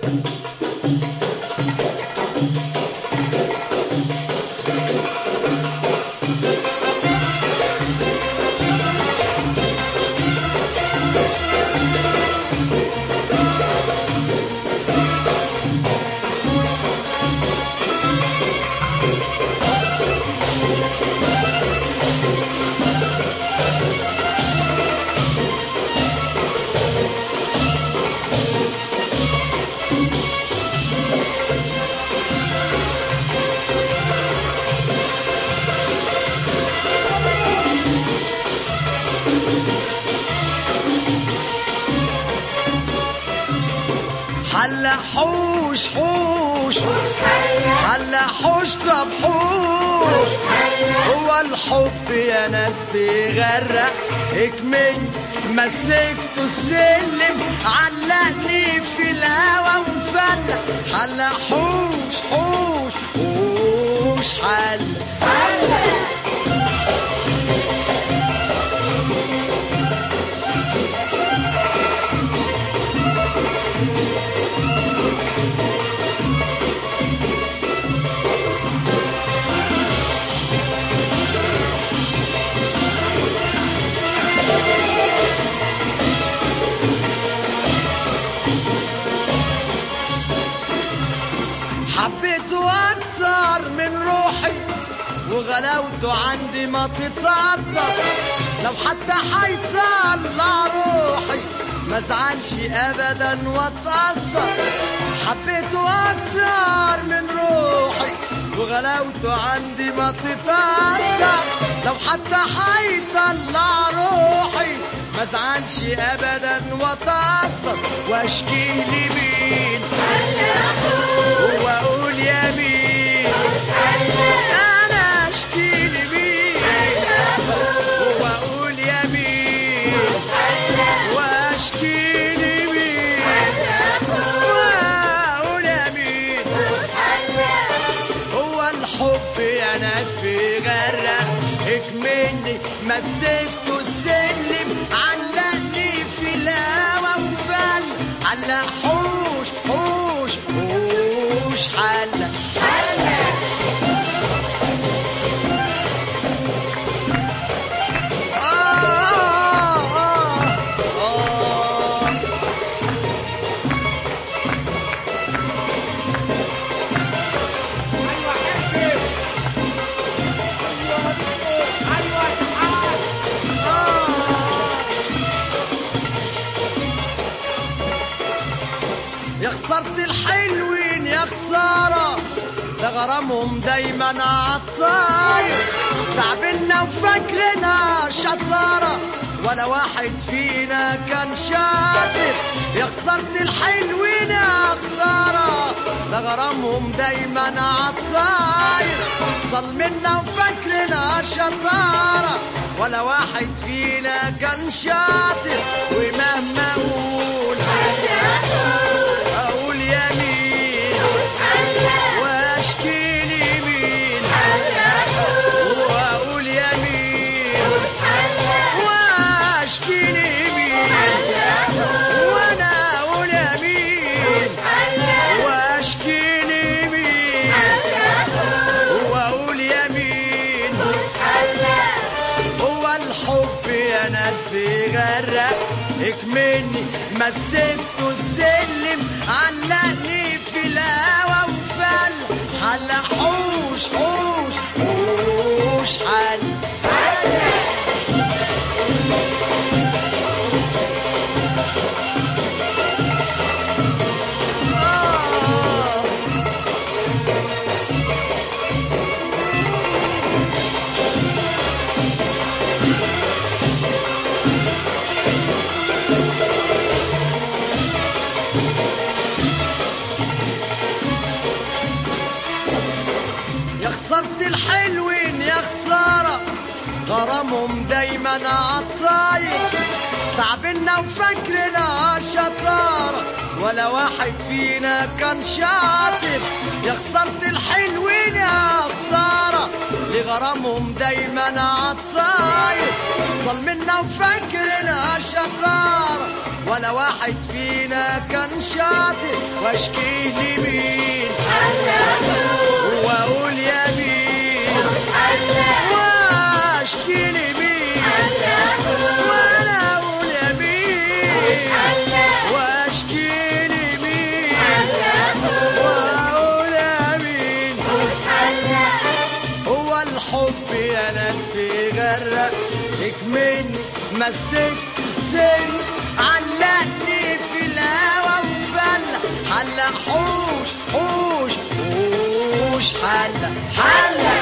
حلا حوش حوش حلا حوش طب حوش هو الحب يا ناس بيغرق اكمل مسكت السلم علقني في الهوا ومفلق حلا حوش حوش حوش حلا حبيته اكتر من روحي وغلاوته عندي ما تتقدر لو حتى حيطلع روحي ما ازعلش ابدا واتاثر حبيته اكتر من روحي وغلاوته عندي ما تتقدر لو حتى حيطلع روحي ما ازعلش ابدا واتاثر واشكي لي مين واقول يا مين انا اشكي لمين واقول يا مين واشكي لمين واقول يا مين هو الحب يا ناس بيغرق اكملني مسكته السلم علقني في الهوا وفل علق حوش حوش حوش حلق آه آه آه يا خسارة الحلوين يا خسارة ده غرامهم دايما عالطاير تعبنا وفاكرنا شطارة ولا واحد فينا كان شاطر يا خسارة الحلوين يا خسارة ده غرامهم دايما عالطاير صلمنا وفاكرنا شطارة ولا واحد فينا كان شاطر ومهما اقول اقول يا مين واشكي لي مين واقول يا مين واشكي لي مين وانا اقول يا مين واشكي لي مين واقول يا مين هو الحب يا ناس بيغرق اكمني مسكته السلم علقني في الهوا وفل حلق حوش حوش حوش حل يا خسارة الحلوين يا خسارة غرامهم دايما عالطاير تعبنا وفاكرنا شطارة ولا واحد فينا كان شاطر يا خسارة الحلوين يا خسارة لغرامهم دايما عالطاير ظلمنا وفاكرنا شطارة ولا واحد فينا كان شاطر واشكي لمين واقول يا مين واشكي لمين وانا اقول يا مين واشكي لمين واقول يا مين هو الحب يا ناس بيغرق مني مسكت السن علقني في الهوا وفلق حلق حوش حوش حوش حلق حلق